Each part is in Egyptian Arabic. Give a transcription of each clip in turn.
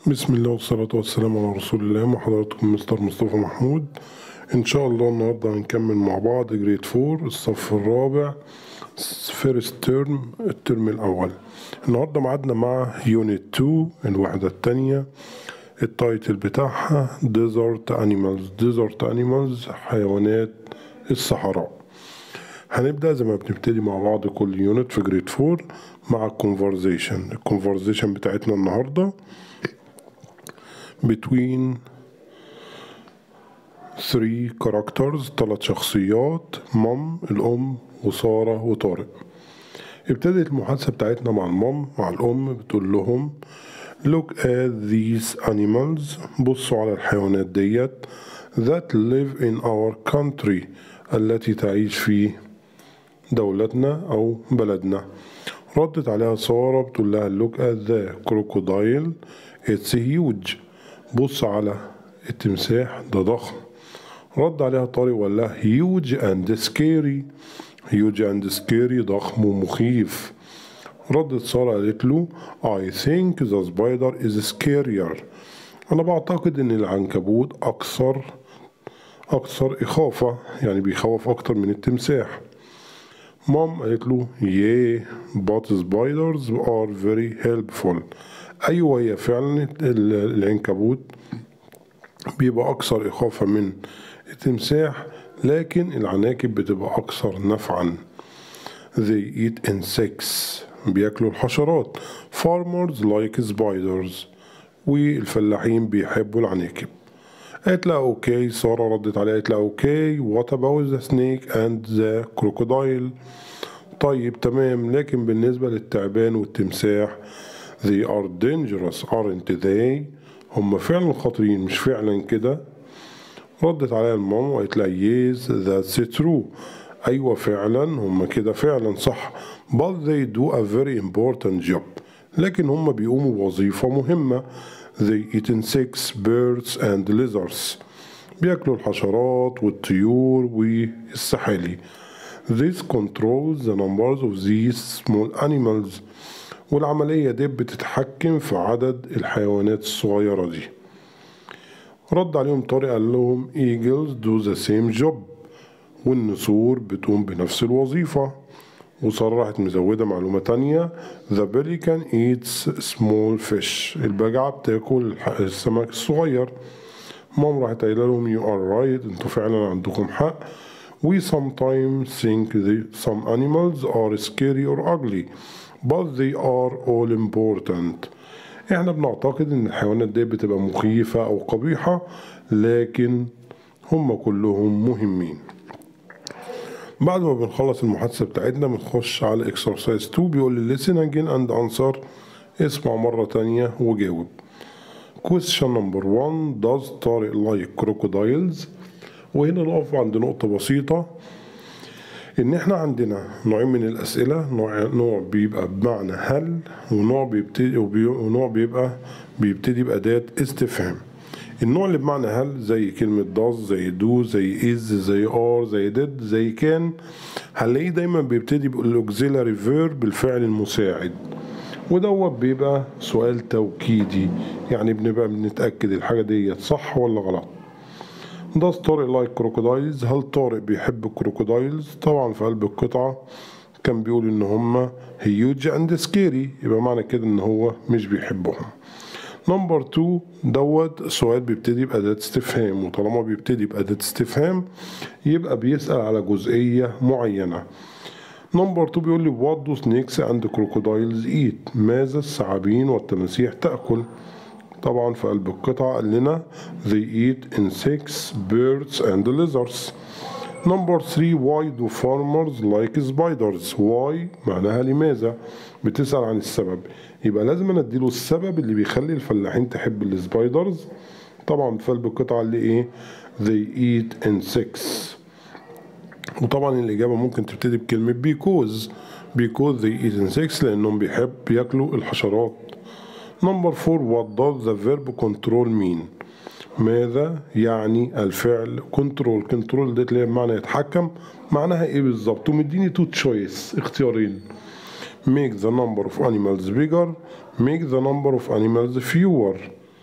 بسم الله والصلاة والسلام على رسول الله مع حضراتكم مستر مصطفى محمود إن شاء الله النهاردة هنكمل مع بعض جريد فور الصف الرابع فيرست تيرم الترم الأول النهاردة معادنا مع يونت 2 الوحدة التانية التايتل بتاعها ديزرت أنيمالز ديزرت أنيمالز حيوانات الصحراء هنبدأ زي ما بنبتدي مع بعض كل يونت في جريد فور مع الكونفرزيشن الكونفرزيشن بتاعتنا النهارده between three characters ثلاث شخصيات مام الأم وسارة وطارق ابتدت المحادثة بتاعتنا مع المام مع الأم بتقول لهم look at these animals بصوا على الحيوانات ديت that live in our country التي تعيش في دولتنا أو بلدنا ردت عليها سارة بتقول لها look at the crocodile it's huge بص على التمساح ده ضخم رد عليها طارق وقال لها huge and scary huge and scary ضخم ومخيف ردت سارة قالت له I think the spider is scarier أنا بعتقد إن العنكبوت أكثر أكثر إخافة يعني بيخوف أكتر من التمساح مام قالت له yeah but spiders are very helpful أيوة هي فعلا العنكبوت بيبقى أكثر إخافة من التمساح لكن العناكب بتبقى أكثر نفعا they eat insects بياكلوا الحشرات farmers like spiders والفلاحين بيحبوا العناكب قالت لها اوكي سارة ردت عليها قالت لها اوكي what about the snake and the crocodile طيب تمام لكن بالنسبة للتعبان والتمساح they are dangerous aren't they هم فعلا خطرين مش فعلا كده ردت عليها الماما وقالت لها yes that's true أيوة فعلا هم كده فعلا صح but they do a very important job لكن هم بيقوموا بوظيفة مهمة they eat insects, birds and lizards بياكلوا الحشرات والطيور والسحالي this controls the numbers of these small animals والعملية دي بتتحكم في عدد الحيوانات الصغيرة دي رد عليهم طارق قال لهم eagles do the same job والنسور بتقوم بنفس الوظيفة وسارة راحت مزودة معلومة تانية The pelican eats small fish البجعة بتاكل السمك الصغير مام راحت قايلة لهم you are right انتوا فعلا عندكم حق We sometimes think that some animals are scary or ugly but they are all important احنا بنعتقد ان الحيوانات دي بتبقى مخيفة او قبيحة لكن هم كلهم مهمين بعد ما بنخلص المحادثة بتاعتنا بنخش على exercise 2 بيقول لي listen again and answer اسمع مرة تانية وجاوب question number 1 does طارق like crocodiles وهنا نقف عند نقطة بسيطة إن إحنا عندنا نوعين من الأسئلة نوع نوع بيبقى بمعنى هل ونوع بيبتدي ونوع بيبقى بيبتدي بأداة استفهام النوع اللي بمعنى هل زي كلمة does زي do زي is زي are زي did زي كان هنلاقيه دايما بيبتدي بالauxiliary verb بالفعل المساعد ودوت بيبقى سؤال توكيدي يعني بنبقى بنتأكد الحاجة ديت صح ولا غلط does طارق لايك كروكودايلز هل طارق بيحب الكروكودايلز طبعا في قلب القطعة كان بيقول ان هما هيوج اند سكيري يبقى معنى كده ان هو مش بيحبهم نمبر 2 دوت سؤال بيبتدي بأداة استفهام وطالما بيبتدي بأداة استفهام يبقى بيسأل على جزئية معينة نمبر 2 بيقول لي وات دو سنيكس اند كروكودايلز ايت ماذا الثعابين والتماسيح تأكل طبعا في قلب القطعة قال لنا they eat insects, birds and lizards نمبر 3 why do farmers like spiders why معناها لماذا بتسأل عن السبب يبقى لازم انا اديله السبب اللي بيخلي الفلاحين تحب السبايدرز طبعا في قلب القطعة اللي ايه they eat insects وطبعا الإجابة ممكن تبتدي بكلمة because because they eat insects لأنهم بيحب ياكلوا الحشرات نمبر 4 what does the verb control mean ماذا يعني الفعل كنترول كنترول ديت اللي هي بمعنى يتحكم معناها ايه بالظبط ومديني تو تشويس اختيارين make the number of animals bigger make the number of animals fewer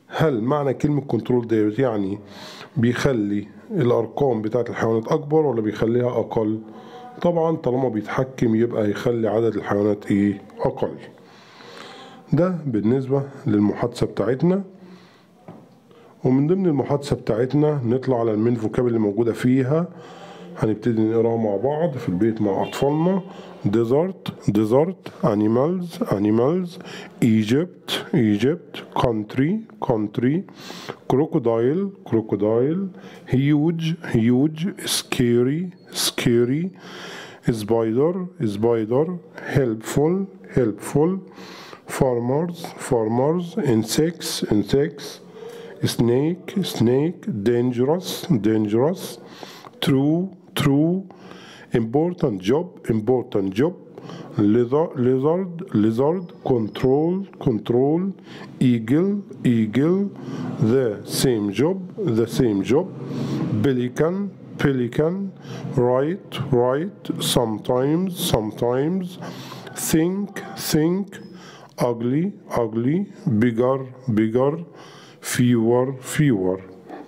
هل معنى كلمة كنترول ديت يعني بيخلي الأرقام بتاعت الحيوانات أكبر ولا بيخليها أقل؟ طبعا طالما بيتحكم يبقى يخلي عدد الحيوانات إيه؟ أقل. ده بالنسبة للمحادثة بتاعتنا ومن ضمن المحادثة بتاعتنا نطلع على المين فوكاب اللي موجودة فيها هنبتدي نقراها مع بعض في البيت مع أطفالنا desert desert animals animals Egypt Egypt country country crocodile crocodile huge huge scary scary spider spider helpful helpful farmers farmers insects insects snake snake dangerous dangerous true true important job important job lizard lizard lizard control control eagle eagle the same job the same job pelican pelican right right sometimes sometimes think think ugly ugly bigger bigger fewer fewer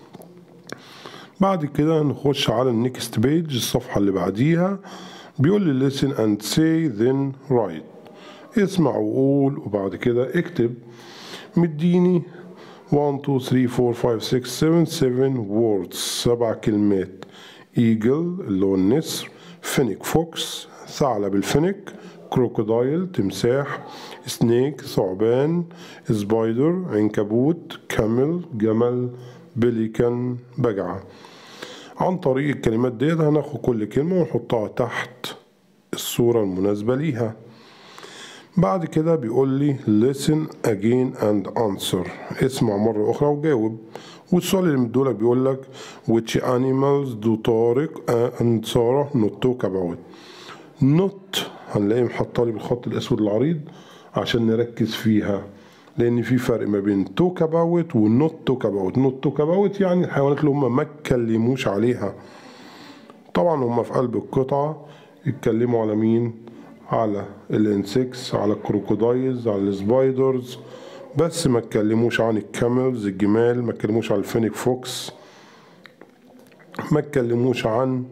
بعد كده نخش على النكست بيج الصفحة اللي بعديها بيقول لي listen and say then write اسمع وقول وبعد كده اكتب مديني 1 2 3 4 5 6 7 7 words سبع كلمات eagle اللي هو النسر فينيك فوكس ثعلب الفينيك كروكودايل تمساح سنيك ثعبان سبايدر عنكبوت كامل جمل بليكن بجعة عن طريق الكلمات ديت هناخد كل كلمة ونحطها تحت الصورة المناسبة ليها بعد كده بيقول لي listen again and answer اسمع مرة أخرى وجاوب والسؤال اللي مدولك بيقول لك which animals do طارق and سارة not talk about not هنلاقيه محطة لي بالخط الأسود العريض عشان نركز فيها لأن في فرق ما بين توك اباوت والنوت توك اباوت نوت توك اباوت يعني الحيوانات اللي هم ما اتكلموش عليها طبعا هم في قلب القطعة اتكلموا على مين على الانسكس على الكروكودايلز على السبايدرز بس ما اتكلموش عن الكاملز الجمال ما اتكلموش عن الفينيك فوكس ما اتكلموش عن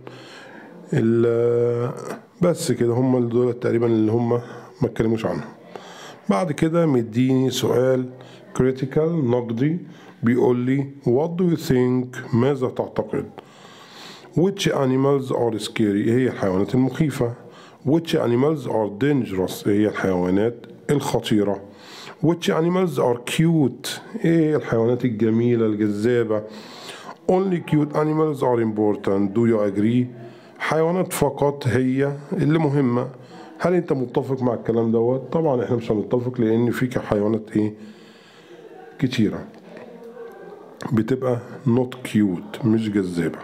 بس كده هم دول تقريبا اللي هم ما اتكلموش عنهم بعد كده مديني سؤال كريتيكال نقدي بيقول لي what do you think ماذا تعتقد which animals are scary هي الحيوانات المخيفة which animals are dangerous هي الحيوانات الخطيرة which animals are cute ايه الحيوانات الجميلة الجذابة only cute animals are important do you agree حيوانات فقط هي اللي مهمة هل انت متفق مع الكلام دوت طبعا احنا مش هنتفق لان في حيوانات ايه كتيرة بتبقى not cute مش جذابة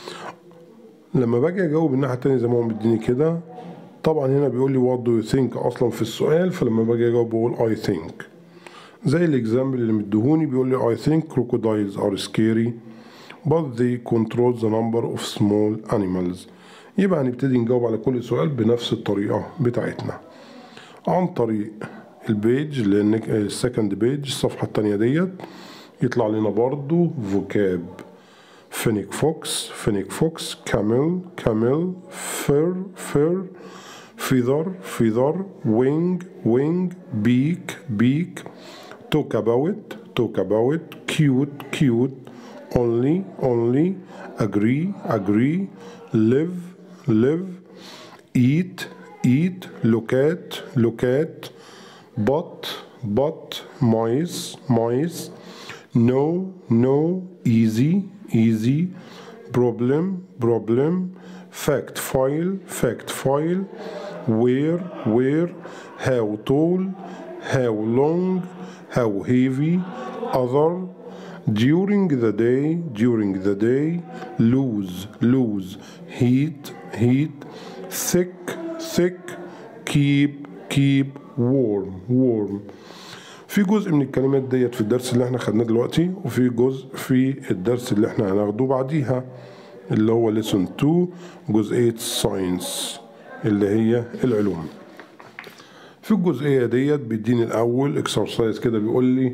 لما باجي اجاوب الناحية التانية زي ما هو مديني كده طبعا هنا بيقول لي what do you think اصلا في السؤال فلما باجي اجاوب بقول I think زي الاكزامبل اللي مديهوني بيقول لي I think crocodiles are scary but they control the number of small animals يبقى هنبتدي نجاوب على كل سؤال بنفس الطريقة بتاعتنا عن طريق البيج لان السكند بيج الصفحة التانية ديت يطلع لنا برضو فوكاب فينيك فوكس فينيك فوكس كامل كامل فر فر feather feather wing wing beak beak talk about talk about cute cute only only agree agree live live eat eat look at look at but but mice mice no no easy easy problem problem fact file fact file where where how tall how long how heavy other during the day during the day lose lose heat heat thick thick keep keep warm warm في جزء من الكلمات ديت في الدرس اللي احنا خدناه دلوقتي وفي جزء في الدرس اللي احنا هناخده بعديها اللي هو lesson 2 جزئية ساينس اللي هي العلوم في الجزئية ديت بيديني الأول اكسرسايز كده بيقول لي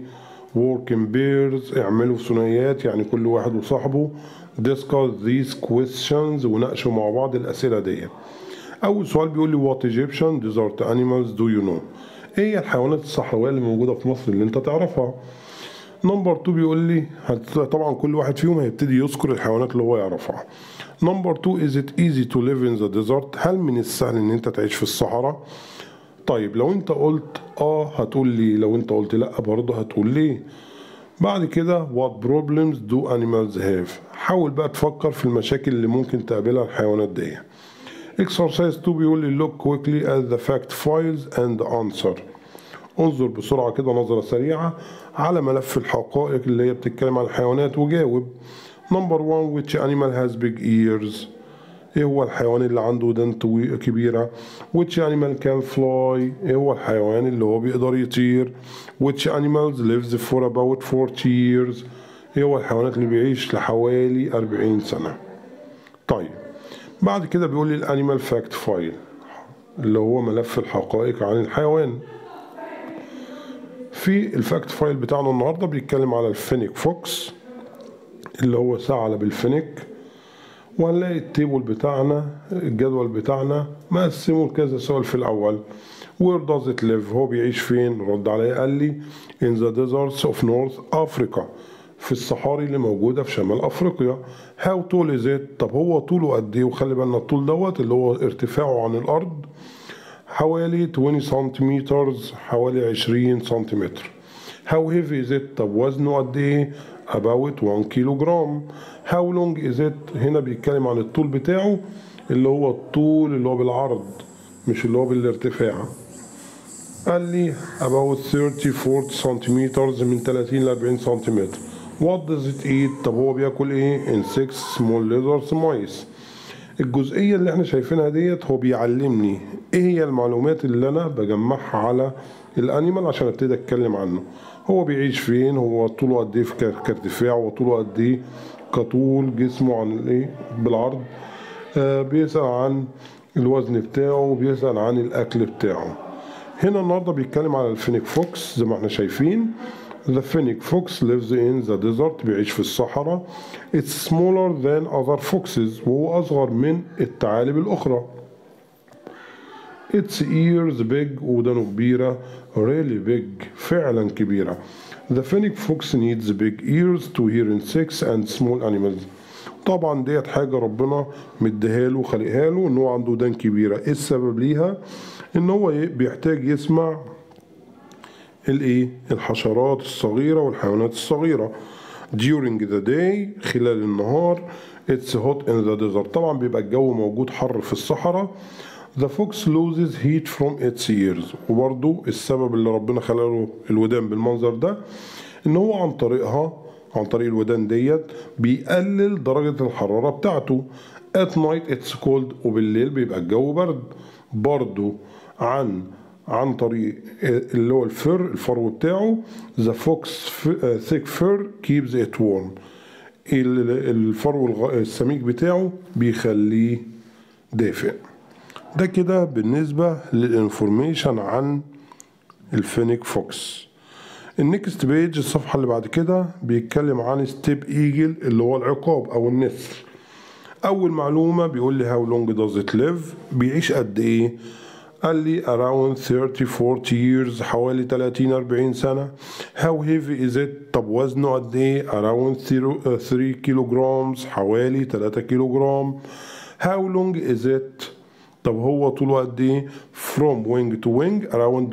work in pairs اعملوا ثنائيات يعني كل واحد وصاحبه discuss these questions وناقشوا مع بعض الأسئلة دي أول سؤال بيقول لي what Egyptian desert animals do you know إيه هي الحيوانات الصحراوية اللي موجودة في مصر اللي أنت تعرفها نمبر 2 بيقول لي هت- طبعا كل واحد فيهم هيبتدي يذكر الحيوانات اللي هو يعرفها نمبر 2 is it easy to live in the desert هل من السهل ان انت تعيش في الصحراء طيب لو انت قلت اه هتقول لي لو انت قلت لا برضه هتقول ليه بعد كده what problems do animals have حاول بقى تفكر في المشاكل اللي ممكن تقابلها الحيوانات دي exercise 2 بيقول لي look quickly at the fact files and answer انظر بسرعة كده نظرة سريعة على ملف الحقائق اللي هي بتتكلم عن الحيوانات وجاوب نمبر 1 which animal has big ears ايه هو الحيوان اللي عنده ودان طوي- كبيرة which animal can fly ايه هو الحيوان اللي هو بيقدر يطير which animals lives for about 40 years ايه هو الحيوانات اللي بيعيش لحوالي 40 سنة طيب بعد كده بيقول لي الانيمال فاكت فايل اللي هو ملف الحقائق عن الحيوان في الفاكت فايل بتاعنا النهارده بيتكلم على الفينيك فوكس اللي هو ثعلب الفينيك وهنلاقي التيبل بتاعنا الجدول بتاعنا مقسمه لكذا سؤال في الأول Where does it live؟ هو بيعيش فين؟ رد عليا قال لي In the deserts of North Africa في الصحاري اللي موجودة في شمال أفريقيا How tall is it؟ طب هو طوله قد إيه؟ وخلي بالنا الطول دوت اللي هو ارتفاعه عن الأرض حوالي 20 سنتيمتر حوالي 20 سنتيمتر How heavy is it؟ طب وزنه قد ايه؟ About 1 كيلو جرام How long is it؟ هنا بيتكلم عن الطول بتاعه اللي هو الطول اللي هو بالعرض مش اللي هو بالارتفاع قال لي about 30 40 سنتيمتر من 30 ل 40 سنتيمتر What does it eat؟ طب هو بياكل ايه؟ insects small lizards mice الجزئية اللي احنا شايفينها ديت هو بيعلمني ايه هي المعلومات اللي انا بجمعها على الانيمال عشان ابتدي اتكلم عنه هو بيعيش فين هو طوله قد ايه في ك- كارتفاع وطوله قد ايه كطول جسمه عن الايه بالعرض آه بيسأل عن الوزن بتاعه بيسأل عن الاكل بتاعه هنا النهارده بيتكلم على الفينيك فوكس زي ما احنا شايفين The fennec fox lives in the desert بيعيش في الصحراء It's smaller than other foxes وهو أصغر من الثعالب الأخرى Its ears big ودانه كبيرة really big فعلا كبيرة The fennec fox needs big ears to hear insects and small animals طبعا ديت حاجة ربنا مديها له وخلقها له ان هو عنده ودان كبيرة ايه السبب ليها ان هو إيه؟ بيحتاج يسمع الايه الحشرات الصغيرة والحيوانات الصغيرة during the day خلال النهار it's hot in the desert طبعا بيبقى الجو موجود حر في الصحراء the fox loses heat from its ears وبرضو السبب اللي ربنا خلق له الودان بالمنظر ده ان هو عن طريقها عن طريق الودان ديت بيقلل درجة الحرارة بتاعته at night it's cold وبالليل بيبقى الجو برد برضو عن عن طريق اللي هو الفر الفرو بتاعه the fox thick fur keeps it warm ال- الفرو الغ- السميك بتاعه بيخليه دافئ ده كده بالنسبة للانفورميشن عن الفينيك فوكس النكست بيج الصفحة اللي بعد كده بيتكلم عن ستيب ايجل اللي هو العقاب او النسر اول معلومة بيقول لي how long does it live بيعيش قد ايه قال لي around 30 40 years حوالي 30 40 سنة how heavy is it طب وزنه قد ايه around 3 كيلو جرامز حوالي 3 كيلو جرام how long is it طب هو طوله قد ايه from wing to wing around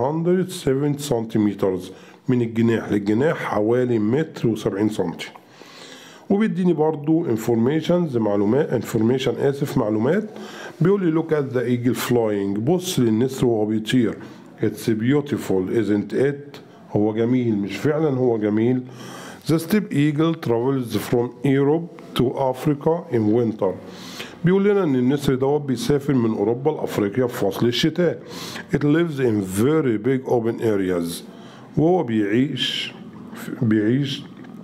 107 سنتيمترز من الجناح للجناح حوالي متر وسبعين سنتي وبيديني برضو انفورميشنز معلومات انفورميشن اسف معلومات بيقول لي look at the eagle flying بص للنسر وهو بيطير it's beautiful isn't it هو جميل مش فعلا هو جميل the steppe eagle travels from Europe to Africa in winter بيقول لنا ان النسر دوت بيسافر من اوروبا لافريقيا في فصل الشتاء it lives in very big open areas وهو بيعيش بيعيش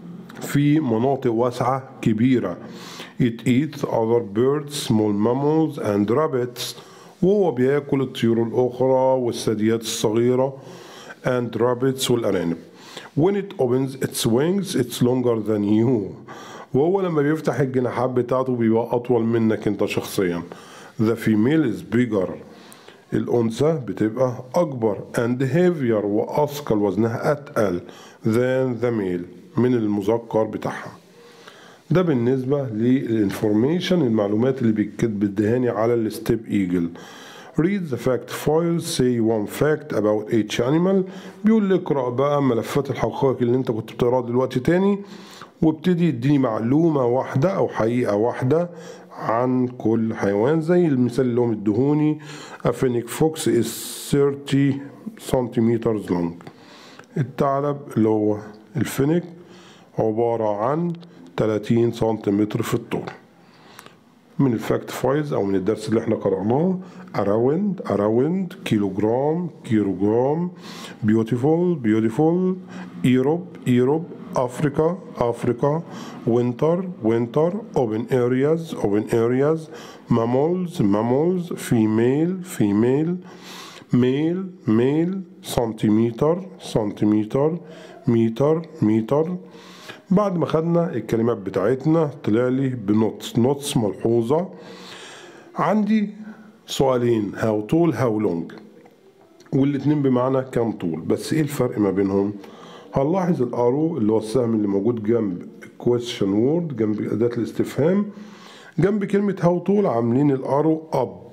في مناطق واسعة كبيرة It eats other birds, small mammals and rabbits وهو بياكل الطيور الأخرى والثدييات الصغيرة and rabbits والأرانب when it opens its wings it's longer than you وهو لما بيفتح الجناحات بتاعته بيبقى أطول منك أنت شخصيا the female is bigger الأنثى بتبقى أكبر and heavier وأثقل وزنها أتقل than the male من المذكر بتاعها ده بالنسبة للانفورميشن المعلومات اللي بتدهاني على الستيب ايجل read the fact files say one fact about each animal بيقول لي اقرأ بقى ملفات الحقائق اللي انت كنت بتقراها دلوقتي تاني وابتدي يديني معلومة واحدة أو حقيقة واحدة عن كل حيوان زي المثال اللي هو مديهوني A fennec fox is 30 centimeters long الثعلب اللي هو الفينيك عبارة عن 30 سنتيمتر في الطول من الفاكت فايز او من الدرس اللي احنا قرأناه اراوند اراوند كيلوغرام كيلوغرام بيوتيفول بيوتيفول ايروب ايروب افريكا افريكا وينتر وينتر اوبن ارياز اوبن ارياز مامولز مامولز فيميل فيميل ميل ميل سنتيمتر سنتيمتر متر متر بعد ما خدنا الكلمات بتاعتنا طلع لي بنوتس نوتس ملحوظة عندي سؤالين هاو طول هاو لونج والاتنين بمعنى كام طول بس ايه الفرق ما بينهم هنلاحظ الارو اللي هو السهم اللي موجود جنب question وورد جنب أداة الاستفهام جنب كلمة هاو طول عاملين الارو اب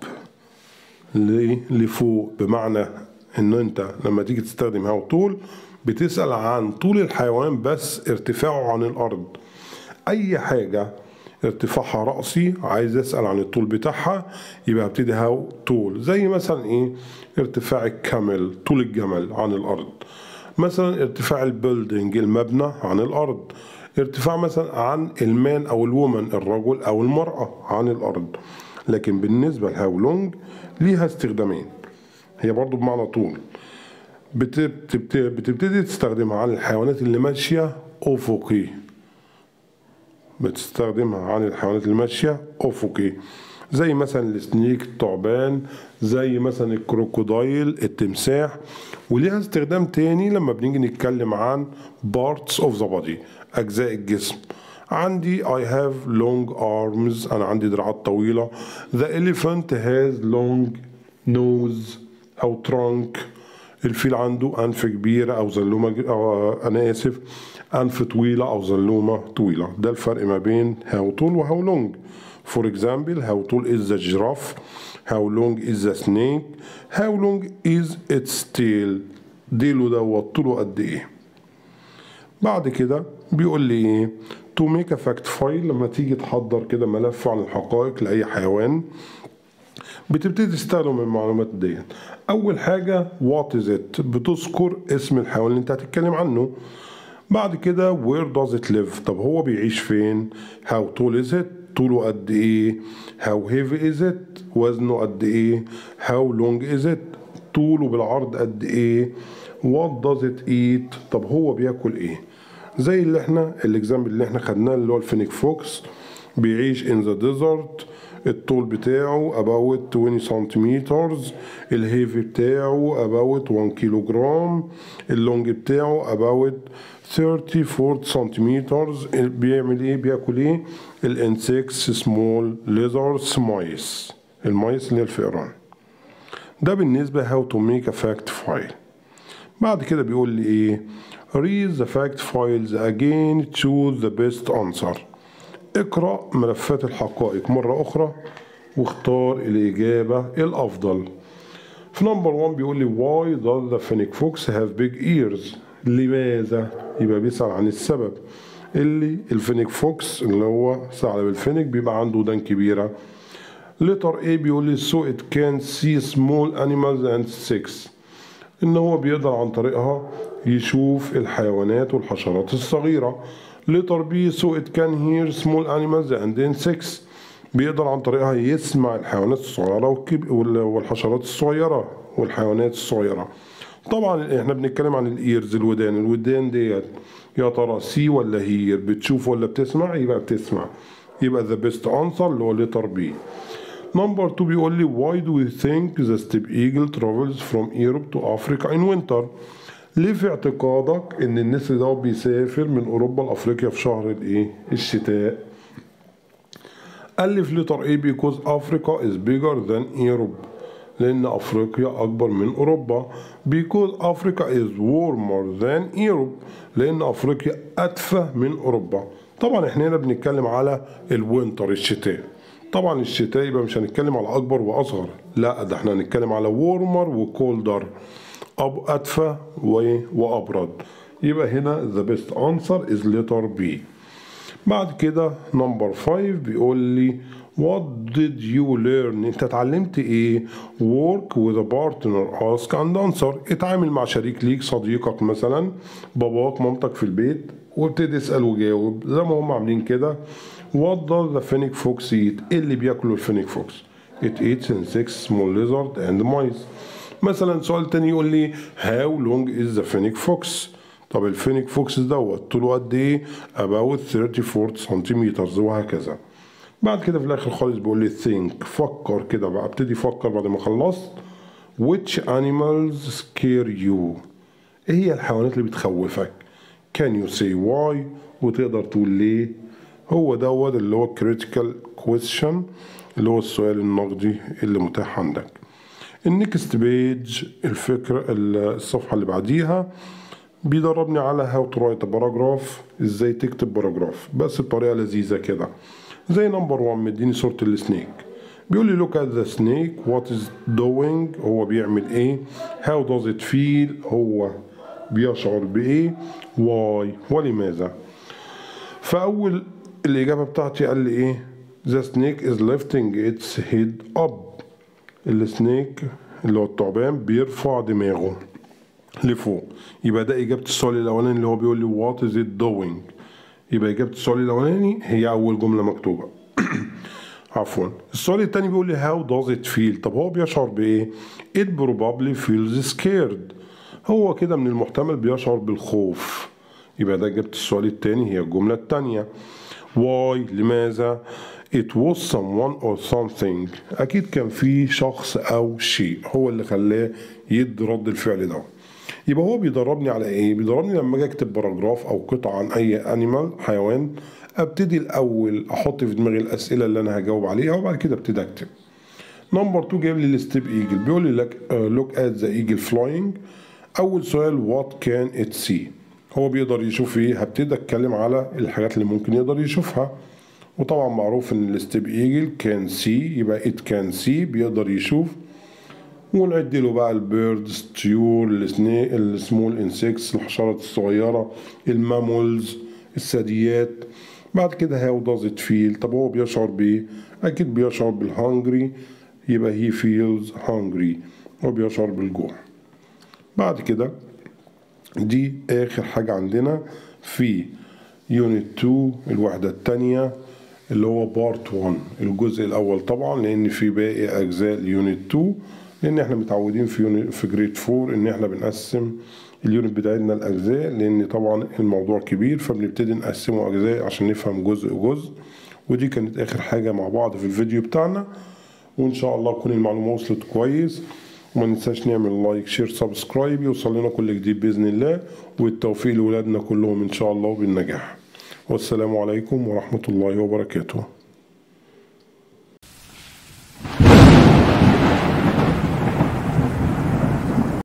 لفوق بمعنى ان انت لما تيجي تستخدم هاو طول بتسأل عن طول الحيوان بس ارتفاعه عن الأرض أي حاجة ارتفاعها رأسي عايز أسأل عن الطول بتاعها يبقى ابتدي هاو طول زي مثلا إيه ارتفاع الكامل طول الجمل عن الأرض مثلا ارتفاع البيلدينج المبنى عن الأرض ارتفاع مثلا عن المان أو الومن الرجل أو المرأة عن الأرض لكن بالنسبة لهاو لونج ليها استخدامين هي برضو بمعنى طول بتبتدي تستخدمها عن الحيوانات اللي ماشية أفقي بتستخدمها عن الحيوانات اللي ماشية أفقي زي مثلا السنيك الثعبان زي مثلا الكروكودايل التمساح وليها استخدام تاني لما بنيجي نتكلم عن parts of the body أجزاء الجسم عندي I have long arms أنا عندي دراعات طويلة The elephant has long nose أو trunk الفيل عنده أنف كبيرة أو زلومة أو أنا آسف أنف طويلة أو زلومة طويلة ده الفرق ما بين هاو طول وهاو لونج For example how tall is the giraffe how long is the snake how long is its tail ديله دوت طوله قد ايه بعد كده بيقول لي ايه to make a fact file لما تيجي تحضر كده ملف عن الحقائق لأي حيوان بتبتدي تستخدم المعلومات ديت اول حاجه وات از ات بتذكر اسم الحيوان اللي انت هتتكلم عنه بعد كده وير داز ات ليف طب هو بيعيش فين هاو تول از ات طوله قد ايه هاو هيفي از ات وزنه قد ايه هاو لونج از ات طوله بالعرض قد ايه وات داز ات ايت طب هو بياكل ايه زي اللي احنا الاكزامبل اللي احنا خدناه اللي هو الفينيك فوكس بيعيش in the desert الطول بتاعه about 20 سنتيمترز الهيفي بتاعه about 1 كيلو جرام اللونج بتاعه about 34 سنتيمترز بيعمل ايه بياكل ايه الانسكس سمول ليزرز مايس المايس اللي هي الفئران ده بالنسبة how to make a fact file بعد كده بيقول لي ايه read the fact files again choose the best answer اقرأ ملفات الحقائق مرة أخرى واختار الإجابة الأفضل في نمبر 1 بيقول لي why does the fennec fox have big ears لماذا يبقى بيسأل عن السبب اللي الفينيك فوكس اللي هو ثعلب الفينيك بيبقى عنده ودان كبيرة لتر A بيقول لي so it can see small animals and insects إن هو بيقدر عن طريقها يشوف الحيوانات والحشرات الصغيرة لتر بي so it can hear small animals and insects بيقدر عن طريقها يسمع الحيوانات الصغيرة والحشرات الصغيرة والحيوانات الصغيرة طبعا احنا بنتكلم عن الايرز الودان الودان ديت يا ترى سي ولا هير بتشوف ولا بتسمع يبقى بتسمع يبقى the best answer اللي هو لتر بي نمبر 2 بيقول لي why do we think the steppe eagle travels from Europe to Africa in winter ليه في اعتقادك ان النسر ده بيسافر من اوروبا لافريقيا في شهر الايه الشتاء ألف لتر A because Africa is bigger than Europe لأن أفريقيا أكبر من أوروبا because Africa is warmer than Europe لأن أفريقيا أدفى من أوروبا طبعا احنا هنا بنتكلم على الوينتر الشتاء طبعا الشتاء يبقى مش هنتكلم على أكبر وأصغر لا ده احنا هنتكلم على warmer وكولدر أب أدفى و- وأبرد يبقى هنا the best answer is letter B بعد كده نمبر 5 بيقول لي What did you learn؟ انت اتعلمت ايه؟ Work with a partner ask and answer اتعامل مع شريك ليك صديقك مثلا باباك مامتك في البيت وابتدي اسأل وجاوب زي ما هم عاملين كده What does the fennec fox eat؟ ايه اللي بياكله الفينيك فوكس؟ It eats insects, small lizard and mice مثلا سؤال تاني يقول لي How long is the fennec fox؟ طب الفينيك فوكس دوت طوله قد ايه؟ about 34 سنتيمتر وهكذا. بعد كده في الاخر خالص بيقول لي think فكر كده بقى ابتدي فكر بعد ما خلصت which animals scare you؟ ايه هي الحيوانات اللي بتخوفك؟ can you say why؟ وتقدر تقول ليه؟ هو دوت اللي هو critical question اللي هو السؤال النقدي اللي متاح عندك. النكست بيج الفكرة الصفحة اللي بعديها بيدربني على هاو تو رايت باراجراف ازاي تكتب باراجراف بس بطريقه لذيذه كده زي نمبر 1 مديني صوره السنيك بيقول لي look at the snake what is doing هو بيعمل ايه how does it feel هو بيشعر بايه why ولماذا فاول الاجابه بتاعتي قال لي ايه the snake is lifting its head up السنيك اللي هو الثعبان بيرفع دماغه لفوق يبقى ده إجابة السؤال الأولاني اللي هو بيقول لي what is it doing يبقى إجابة السؤال الأولاني هي أول جملة مكتوبة عفوا السؤال التاني بيقول لي how does it feel طب هو بيشعر بإيه it probably feels scared هو كده من المحتمل بيشعر بالخوف يبقى ده إجابة السؤال التاني هي الجملة التانية why لماذا it was someone or something أكيد كان في شخص أو شيء هو اللي خلاه يدي رد الفعل ده يبقى هو بيدربني على ايه بيدربني لما اجي اكتب باراجراف او قطعه عن اي انيمال حيوان ابتدي الاول احط في دماغي الاسئله اللي انا هجاوب عليها وبعد كده ابتدي اكتب نمبر 2 جايب لي الستيب ايجل بيقول لي لك لوك ات ذا ايجل فلاينج اول سؤال وات كان ات سي هو بيقدر يشوف ايه هبتدي اتكلم على الحاجات اللي ممكن يقدر يشوفها وطبعا معروف ان الستيب ايجل كان سي يبقى ات كان سي بيقدر يشوف ونعد له بقى البيردز طيور السني السمول انسكتس الحشرات الصغيرة المامولز الثدييات بعد كده هاو داز ات فيل طب هو بيشعر بايه اكيد بيشعر بالهانجري يبقى هي فيلز هانجري هو بيشعر بالجوع بعد كده دي اخر حاجة عندنا في يونت 2 الوحدة التانية اللي هو بارت 1 الجزء الاول طبعا لان في باقي اجزاء اليونت 2 لان احنا متعودين في يونت في جريد 4 ان احنا بنقسم اليونت بتاعتنا الاجزاء لان طبعا الموضوع كبير فبنبتدي نقسمه اجزاء عشان نفهم جزء جزء ودي كانت اخر حاجه مع بعض في الفيديو بتاعنا وان شاء الله تكون المعلومه وصلت كويس وما ننساش نعمل لايك شير سبسكرايب يوصل لنا كل جديد باذن الله والتوفيق لاولادنا كلهم ان شاء الله بالنجاح والسلام عليكم ورحمه الله وبركاته